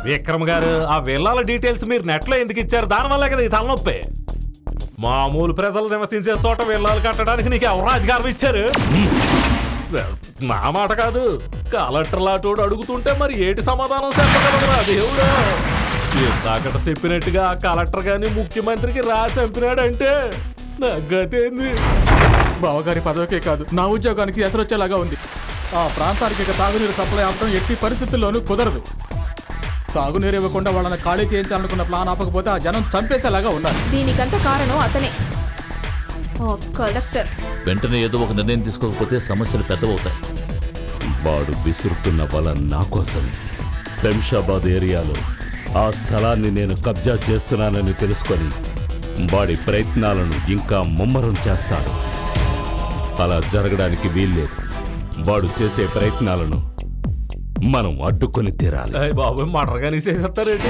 విక్రమ్ గారు ఆ విల్లాల డీటెయిల్స్ మీరు నెట్లో ఎందుకు ఇచ్చారు దానివల్లే కదా ఈ తలనొప్పి మామూలు ప్రజలు నివసించే చోట విల్లాలు కట్టడానికి నీకు ఎవరు అధికారం ఇచ్చారు నా మాట కాదు కలెక్టర్ లాంటోడు అడుగుతుంటే మరి ఏటి సమాధానం చెప్పగలరా దేవుడా ఇందాకట చెప్పినట్టుగా ఆ కలెక్టర్ గాని ముఖ్యమంత్రికి రాసి చంపినాడంటే నా గతేంది బావగారి పదవికే కాదు నా ఉద్యోగానికి ఎసరొచ్చేలాగా ఉంది ఆ ప్రాంతానికి ఇక తాగునీరు సప్లై అవడం ఎట్టి పరిస్థితుల్లోనూ కుదరదు తాగునీరు ఇవ్వకుండా వాళ్ళని ఖాళీ చేయించాలనుకున్న ప్లాన్ ఆపకపోతే ఆ జనం చంపేసేలాగా ఉన్నారు దీనికంత కారణం అతనే ఓ కలెక్టర్ వెంటనే ఏదో ఒక నిర్ణయం తీసుకోకపోతే సమస్యలు పెద్దవవుతాయి వాడు విసురుతున్న వల నా కోసమే శంషాబాద్ ఏరియాలో ఆ స్థలాన్ని నేను కబ్జా చేస్తున్నానని తెలుసుకొని వాడి ప్రయత్నాలను ఇంకా ముమ్మరం చేస్తాడు అలా జరగడానికి వీల్లేదు వాడు చేసే ప్రయత్నాలను మనం అడ్డుకొని తీరాలి అయ్య బాబు మటర్ కానీ చేసేస్తారేంటి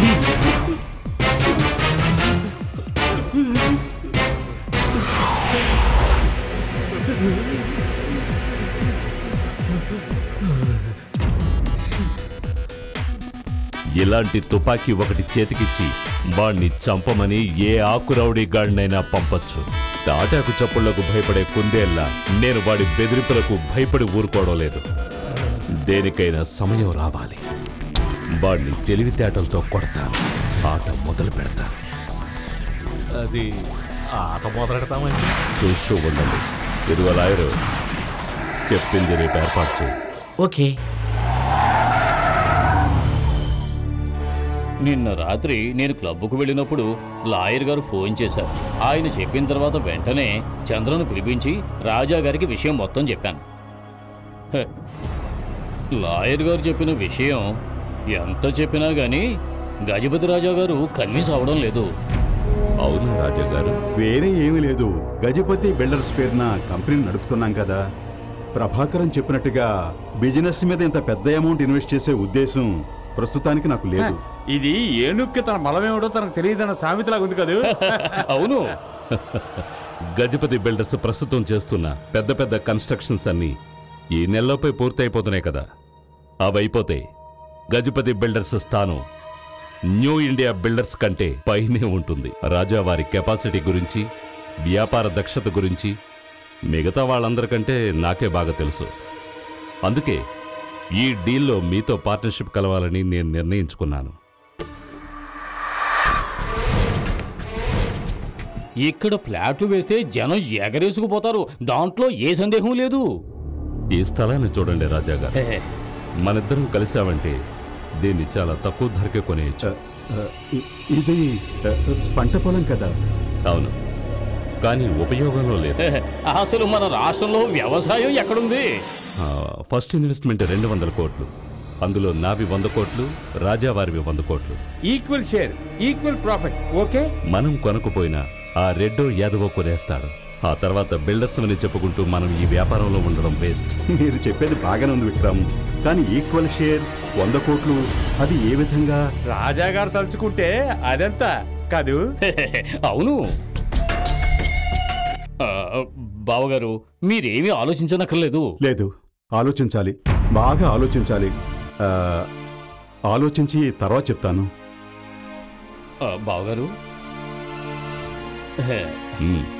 ఇలాంటి తుపాకీ ఒకటి చేతికిచ్చి వాణ్ణి చంపమని ఏ ఆకురౌడీ గాడినైనా పంపొచ్చు తాటాకు చప్పుళ్లకు భయపడే కుందేల్లా నేను వాడి బెదిరింపులకు భయపడి ఊరుకోవడం లేదు దేనికైనా సమయం రావాలి వాణ్ణి తెలివితేటలతో కొడతాను ఆట మొదలు పెడతాను అది ఆట మొదలెడతామండి చూస్తూ ఉండండి ఇదిగో లాయరు చెప్పింది రేపు ఏర్పాటు చేయి ఓకే నిన్న రాత్రి నేను క్లబ్కు వెళ్ళినప్పుడు లాయర్ గారు ఫోన్ చేశారు ఆయన చెప్పిన తర్వాత వెంటనే చంద్రను పిలిపించి రాజా గారికి విషయం మొత్తం చెప్పాను హె, లాయర్ గారు చెప్పిన విషయం ఎంత చెప్పినా గానీ గజపతి రాజా గారు కన్విన్స్ అవడం లేదు అవును రాజా గారు వేరే ఏమీ లేదు గజపతి బిల్డర్స్ పేరున కంపెనీ నడుపుతున్నాం కదా ప్రభాకరం చెప్పినట్టుగా బిజినెస్ మీద ఇంత పెద్ద అమౌంట్ ఇన్వెస్ట్ చేసే ఉద్దేశం ప్రస్తుతానికి నాకు లేదు ఇది ఏనుక్కి తన బలమేమిటో తనకు తెలియదన్న సామెతలాగా ఉంది కదా అవును గజపతి బిల్డర్స్ ప్రస్తుతం చేస్తున్న పెద్ద పెద్ద కన్స్ట్రక్షన్స్ అన్నీ ఈ నెలలోపై పూర్తయిపోతున్నాయి కదా అవైపోతే గజపతి బిల్డర్స్ స్థానం న్యూ ఇండియా బిల్డర్స్ కంటే పైనే ఉంటుంది రాజా వారి కెపాసిటీ గురించి వ్యాపార దక్షత గురించి మిగతా వాళ్ళందరికంటే నాకే బాగా తెలుసు అందుకే ఈ డీల్లో మీతో పార్ట్నర్షిప్ కలవాలని నేను నిర్ణయించుకున్నాను ఇక్కడ ఫ్లాట్లు వేస్తే జనం ఎగరేసుకుపోతారు దాంట్లో ఏ సందేహం లేదు ఈ స్థలాన్ని చూడండి రాజా గారు హె, మనిద్దరం కలిశామంటే దీన్ని చాలా తక్కువ ధరకే కొనేయచ్చు ఆ, ఇ- ఇది ఆ, పంట పొలం కదా అవును కానీ ఉపయోగంలో లేదు హె, అసలు మన రాష్ట్రంలో వ్యవసాయం ఎక్కడుంది ఆ, ఫస్ట్ ఇన్వెస్ట్మెంట్ రెండు వందల కోట్లు అందులో నావి వంద కోట్లు రాజావారివి వంద కోట్లు equal share equal profit okay మనం కొనకపోయినా ఆ రెడ్డో యాదవో కొనేస్తాడు ఆ తర్వాత బిల్డర్స్ అని చెప్పుకుంటూ మనం ఈ వ్యాపారంలో ఉండడం వేస్ట్ మీరు చెప్పేది బాగానే ఉంది విక్రమ్ కానీ ఈక్వల్ షేర్ వంద కోట్లు అది ఏ విధంగా రాజా గారు తలుచుకుంటే అదంతా కాదు హె, హె, హె, అవును ఆ, బావగారు మీరేమీ ఆలోచించనక్కర్లేదు లేదు ఆలోచించాలి బాగా ఆలోచించాలి ఆ, ఆలోచించి తర్వాత చెప్తాను ఆ, బావగారు హె, మ్మ్.